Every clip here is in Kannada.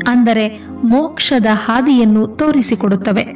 ಅಂದರೆ ಮೋಕ್ಷದ ಹಾದಿಯನ್ನು ತೋರಿಸಿಕೊಡುತ್ತವೆ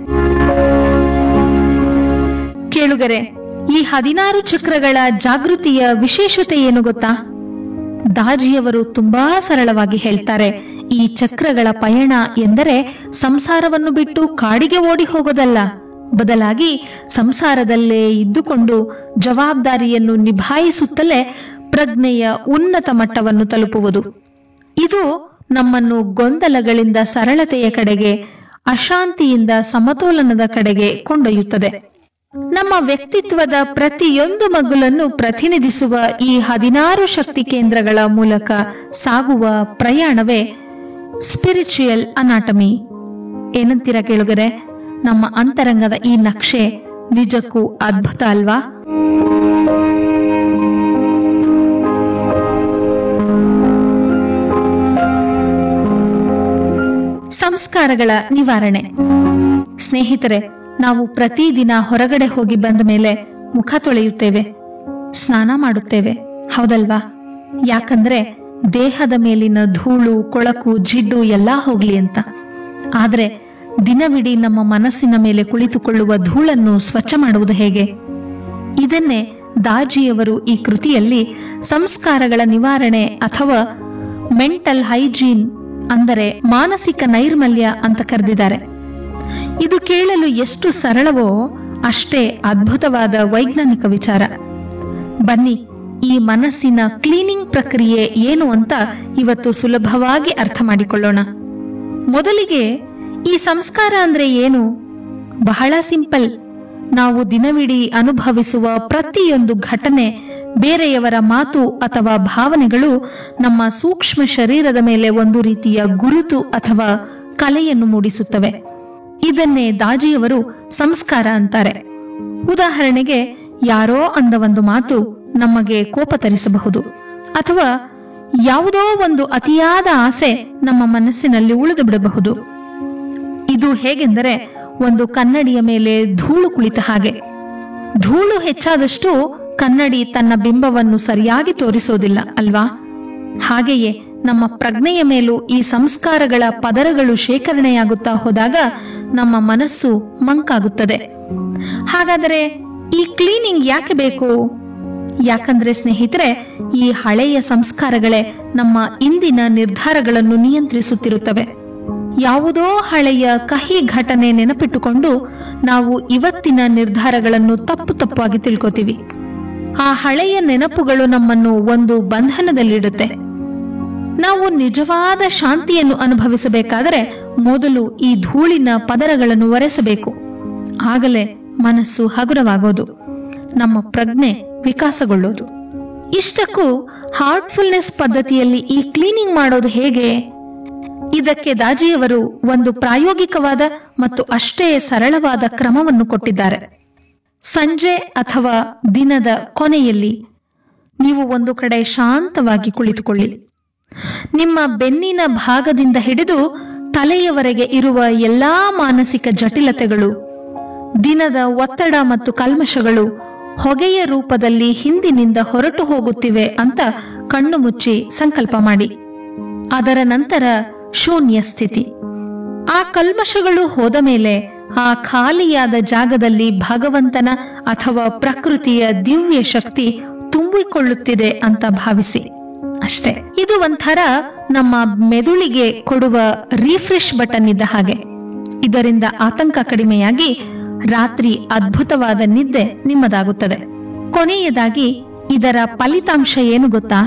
ಕೇಳುಗರೆ ಈ ಹದಿನಾರು ಚಕ್ರಗಳ ಜಾಗೃತಿಯ ವಿಶೇಷತೆ ಏನು ಗೊತ್ತಾ ದಾಜಿಯವರು ತುಂಬಾ ಸರಳವಾಗಿ ಹೇಳ್ತಾರೆ ಈ ಚಕ್ರಗಳ ಪಯಣ ಎಂದರೆ ಸಂಸಾರವನ್ನು ಬಿಟ್ಟು ಕಾಡಿಗೆ ಓಡಿ ಹೋಗೋದಲ್ಲ ಬದಲಾಗಿ ಸಂಸಾರದಲ್ಲೇ ಇದ್ದುಕೊಂಡು ಜವಾಬ್ದಾರಿಯನ್ನು ನಿಭಾಯಿಸುತ್ತಲೇ ಪ್ರಜ್ಞೆಯ ಉನ್ನತ ಮಟ್ಟವನ್ನು ತಲುಪುವುದು ಇದು ನಮ್ಮನ್ನು ಗೊಂದಲಗಳಿಂದ ಸರಳತೆಯ ಕಡೆಗೆ ಅಶಾಂತಿಯಿಂದ ಸಮತೋಲನದ ಕಡೆಗೆ ಕೊಂಡೊಯ್ಯುತ್ತದೆ ನಮ್ಮ ವ್ಯಕ್ತಿತ್ವದ ಪ್ರತಿಯೊಂದು ಮಗುಲನ್ನು ಪ್ರತಿನಿಧಿಸುವ ಈ ಹದಿನಾರು ಶಕ್ತಿ ಕೇಂದ್ರಗಳ ಮೂಲಕ ಸಾಗುವ ಪ್ರಯಾಣವೇ ಸ್ಪಿರಿಚುಯಲ್ ಅನಾಟಮಿ ಏನಂತೀರ ಕೇಳುಗರೆ ನಮ್ಮ ಅಂತರಂಗದ ಈ ನಕ್ಷೆ ನಿಜಕ್ಕೂ ಅದ್ಭುತ ಅಲ್ವಾ ಸಂಸ್ಕಾರಗಳ ನಿವಾರಣೆ ಸ್ನೇಹಿತರೆ ನಾವು ಪ್ರತಿದಿನ ಹೊರಗಡೆ ಹೋಗಿ ಬಂದ ಮೇಲೆ ಮುಖ ತೊಳೆಯುತ್ತೇವೆ ಸ್ನಾನ ಮಾಡುತ್ತೇವೆ ಹೌದಲ್ವಾ ಯಾಕಂದ್ರೆ ದೇಹದ ಮೇಲಿನ ಧೂಳು ಕೊಳಕು ಜಿಡ್ಡು ಎಲ್ಲಾ ಹೋಗ್ಲಿ ಅಂತ ಆದ್ರೆ ದಿನವಿಡೀ ನಮ್ಮ ಮನಸ್ಸಿನ ಮೇಲೆ ಕುಳಿತುಕೊಳ್ಳುವ ಧೂಳನ್ನು ಸ್ವಚ್ಛ ಮಾಡುವುದು ಹೇಗೆ ಇದನ್ನೇ ದಾಜಿಯವರು ಈ ಕೃತಿಯಲ್ಲಿ ಸಂಸ್ಕಾರಗಳ ನಿವಾರಣೆ ಅಥವಾ ಮೆಂಟಲ್ ಹೈಜೀನ್ ಅಂದರೆ ಮಾನಸಿಕ ನೈರ್ಮಲ್ಯ ಅಂತ ಕರೆದಿದ್ದಾರೆ ಇದು ಕೇಳಲು ಎಷ್ಟು ಸರಳವೋ ಅಷ್ಟೇ ಅದ್ಭುತವಾದ ವೈಜ್ಞಾನಿಕ ವಿಚಾರ ಬನ್ನಿ ಈ ಮನಸ್ಸಿನ ಕ್ಲೀನಿಂಗ್ ಪ್ರಕ್ರಿಯೆ ಏನು ಅಂತ ಇವತ್ತು ಸುಲಭವಾಗಿ ಅರ್ಥ ಮಾಡಿಕೊಳ್ಳೋಣ ಮೊದಲಿಗೆ ಈ ಸಂಸ್ಕಾರ ಅಂದ್ರೆ ಏನು ಬಹಳ ಸಿಂಪಲ್ ನಾವು ದಿನವಿಡೀ ಅನುಭವಿಸುವ ಪ್ರತಿಯೊಂದು ಘಟನೆ ಬೇರೆಯವರ ಮಾತು ಅಥವಾ ಭಾವನೆಗಳು ನಮ್ಮ ಸೂಕ್ಷ್ಮ ಶರೀರದ ಮೇಲೆ ಒಂದು ರೀತಿಯ ಗುರುತು ಅಥವಾ ಕಲೆಯನ್ನು ಮೂಡಿಸುತ್ತವೆ ಇದನ್ನೇ ದಾಜಿಯವರು ಸಂಸ್ಕಾರ ಅಂತಾರೆ ಉದಾಹರಣೆಗೆ ಯಾರೋ ಅಂದ ಒಂದು ಮಾತು ನಮಗೆ ಕೋಪ ತರಿಸಬಹುದು ಅಥವಾ ಯಾವುದೋ ಒಂದು ಅತಿಯಾದ ಆಸೆ ನಮ್ಮ ಮನಸ್ಸಿನಲ್ಲಿ ಉಳಿದು ಬಿಡಬಹುದು ಇದು ಹೇಗೆಂದರೆ ಒಂದು ಕನ್ನಡಿಯ ಮೇಲೆ ಧೂಳು ಕುಳಿತ ಹಾಗೆ ಧೂಳು ಹೆಚ್ಚಾದಷ್ಟು ಕನ್ನಡಿ ತನ್ನ ಬಿಂಬವನ್ನು ಸರಿಯಾಗಿ ತೋರಿಸೋದಿಲ್ಲ ಅಲ್ವಾ ಹಾಗೆಯೇ ನಮ್ಮ ಪ್ರಜ್ಞೆಯ ಮೇಲೂ ಈ ಸಂಸ್ಕಾರಗಳ ಪದರಗಳು ಶೇಖರಣೆಯಾಗುತ್ತಾ ಹೋದಾಗ ನಮ್ಮ ಮನಸ್ಸು ಮಂಕಾಗುತ್ತದೆ ಹಾಗಾದರೆ ಈ ಕ್ಲೀನಿಂಗ್ ಯಾಕೆ ಬೇಕು ಯಾಕಂದ್ರೆ ಸ್ನೇಹಿತರೆ ಈ ಹಳೆಯ ಸಂಸ್ಕಾರಗಳೇ ನಮ್ಮ ಇಂದಿನ ನಿರ್ಧಾರಗಳನ್ನು ನಿಯಂತ್ರಿಸುತ್ತಿರುತ್ತವೆ ಯಾವುದೋ ಹಳೆಯ ಕಹಿ ಘಟನೆ ನೆನಪಿಟ್ಟುಕೊಂಡು ನಾವು ಇವತ್ತಿನ ನಿರ್ಧಾರಗಳನ್ನು ತಪ್ಪು ತಪ್ಪಾಗಿ ತಿಳ್ಕೊತೀವಿ ಆ ಹಳೆಯ ನೆನಪುಗಳು ನಮ್ಮನ್ನು ಒಂದು ಬಂಧನದಲ್ಲಿಡುತ್ತೆ ನಾವು ನಿಜವಾದ ಶಾಂತಿಯನ್ನು ಅನುಭವಿಸಬೇಕಾದರೆ ಮೊದಲು ಈ ಧೂಳಿನ ಪದರಗಳನ್ನು ಒರೆಸಬೇಕು ಆಗಲೇ ಮನಸ್ಸು ಹಗುರವಾಗೋದು ನಮ್ಮ ಪ್ರಜ್ಞೆ ವಿಕಾಸಗೊಳ್ಳೋದು ಇಷ್ಟಕ್ಕೂ ಹಾರ್ಟ್ಫುಲ್ನೆಸ್ ಪದ್ಧತಿಯಲ್ಲಿ ಈ ಕ್ಲೀನಿಂಗ್ ಮಾಡೋದು ಹೇಗೆ ಇದಕ್ಕೆ ದಾಜಿಯವರು ಒಂದು ಪ್ರಾಯೋಗಿಕವಾದ ಮತ್ತು ಅಷ್ಟೇ ಸರಳವಾದ ಕ್ರಮವನ್ನು ಕೊಟ್ಟಿದ್ದಾರೆ ಸಂಜೆ ಅಥವಾ ದಿನದ ಕೊನೆಯಲ್ಲಿ ನೀವು ಒಂದು ಕಡೆ ಶಾಂತವಾಗಿ ಕುಳಿತುಕೊಳ್ಳಿ ನಿಮ್ಮ ಬೆನ್ನಿನ ಭಾಗದಿಂದ ಹಿಡಿದು ತಲೆಯವರೆಗೆ ಇರುವ ಎಲ್ಲಾ ಮಾನಸಿಕ ಜಟಿಲತೆಗಳು ದಿನದ ಒತ್ತಡ ಮತ್ತು ಕಲ್ಮಶಗಳು ಹೊಗೆಯ ರೂಪದಲ್ಲಿ ಹಿಂದಿನಿಂದ ಹೊರಟು ಹೋಗುತ್ತಿವೆ ಅಂತ ಕಣ್ಣು ಮುಚ್ಚಿ ಸಂಕಲ್ಪ ಮಾಡಿ ಅದರ ನಂತರ ಶೂನ್ಯ ಸ್ಥಿತಿ ಆ ಕಲ್ಮಶಗಳು ಹೋದ ಮೇಲೆ ಆ ಖಾಲಿಯಾದ ಜಾಗದಲ್ಲಿ ಭಗವಂತನ ಅಥವಾ ಪ್ರಕೃತಿಯ ದಿವ್ಯ ಶಕ್ತಿ ತುಂಬಿಕೊಳ್ಳುತ್ತಿದೆ ಅಂತ ಭಾವಿಸಿ ಅಷ್ಟೇ ಇದು ಒಂಥರ ನಮ್ಮ ಮೆದುಳಿಗೆ ಕೊಡುವ ರಿಫ್ರೆಶ್ ಬಟನ್ ಇದ್ದ ಹಾಗೆ ಇದರಿಂದ ಆತಂಕ ಕಡಿಮೆಯಾಗಿ ರಾತ್ರಿ ಅದ್ಭುತವಾದ ನಿದ್ದೆ ನಿಮ್ಮದಾಗುತ್ತದೆ ಕೊನೆಯದಾಗಿ ಇದರ ಫಲಿತಾಂಶ ಏನು ಗೊತ್ತಾ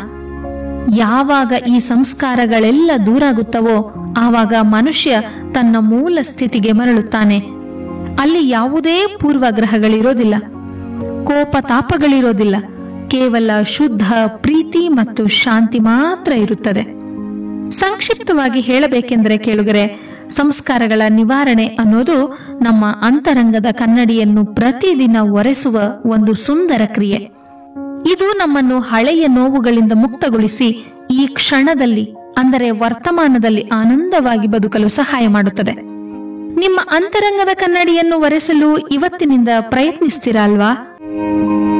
ಯಾವಾಗ ಈ ಸಂಸ್ಕಾರಗಳೆಲ್ಲ ದೂರಾಗುತ್ತವೋ ಆವಾಗ ಮನುಷ್ಯ ತನ್ನ ಮೂಲ ಸ್ಥಿತಿಗೆ ಮರಳುತ್ತಾನೆ ಅಲ್ಲಿ ಯಾವುದೇ ಪೂರ್ವಗ್ರಹಗಳಿರೋದಿಲ್ಲ ಕೋಪ ತಾಪಗಳಿರೋದಿಲ್ಲ ಕೇವಲ ಶುದ್ಧ ಪ್ರೀತಿ ಮತ್ತು ಶಾಂತಿ ಮಾತ್ರ ಇರುತ್ತದೆ ಸಂಕ್ಷಿಪ್ತವಾಗಿ ಹೇಳಬೇಕೆಂದರೆ ಕೇಳುಗರೆ ಸಂಸ್ಕಾರಗಳ ನಿವಾರಣೆ ಅನ್ನೋದು ನಮ್ಮ ಅಂತರಂಗದ ಕನ್ನಡಿಯನ್ನು ಪ್ರತಿದಿನ ಒರೆಸುವ ಒಂದು ಸುಂದರ ಕ್ರಿಯೆ ಇದು ನಮ್ಮನ್ನು ಹಳೆಯ ನೋವುಗಳಿಂದ ಮುಕ್ತಗೊಳಿಸಿ ಈ ಕ್ಷಣದಲ್ಲಿ ಅಂದರೆ ವರ್ತಮಾನದಲ್ಲಿ ಆನಂದವಾಗಿ ಬದುಕಲು ಸಹಾಯ ಮಾಡುತ್ತದೆ ನಿಮ್ಮ ಅಂತರಂಗದ ಕನ್ನಡಿಯನ್ನು ಒರೆಸಲು ಇವತ್ತಿನಿಂದ ಪ್ರಯತ್ನಿಸ್ತೀರಾ ಅಲ್ವಾ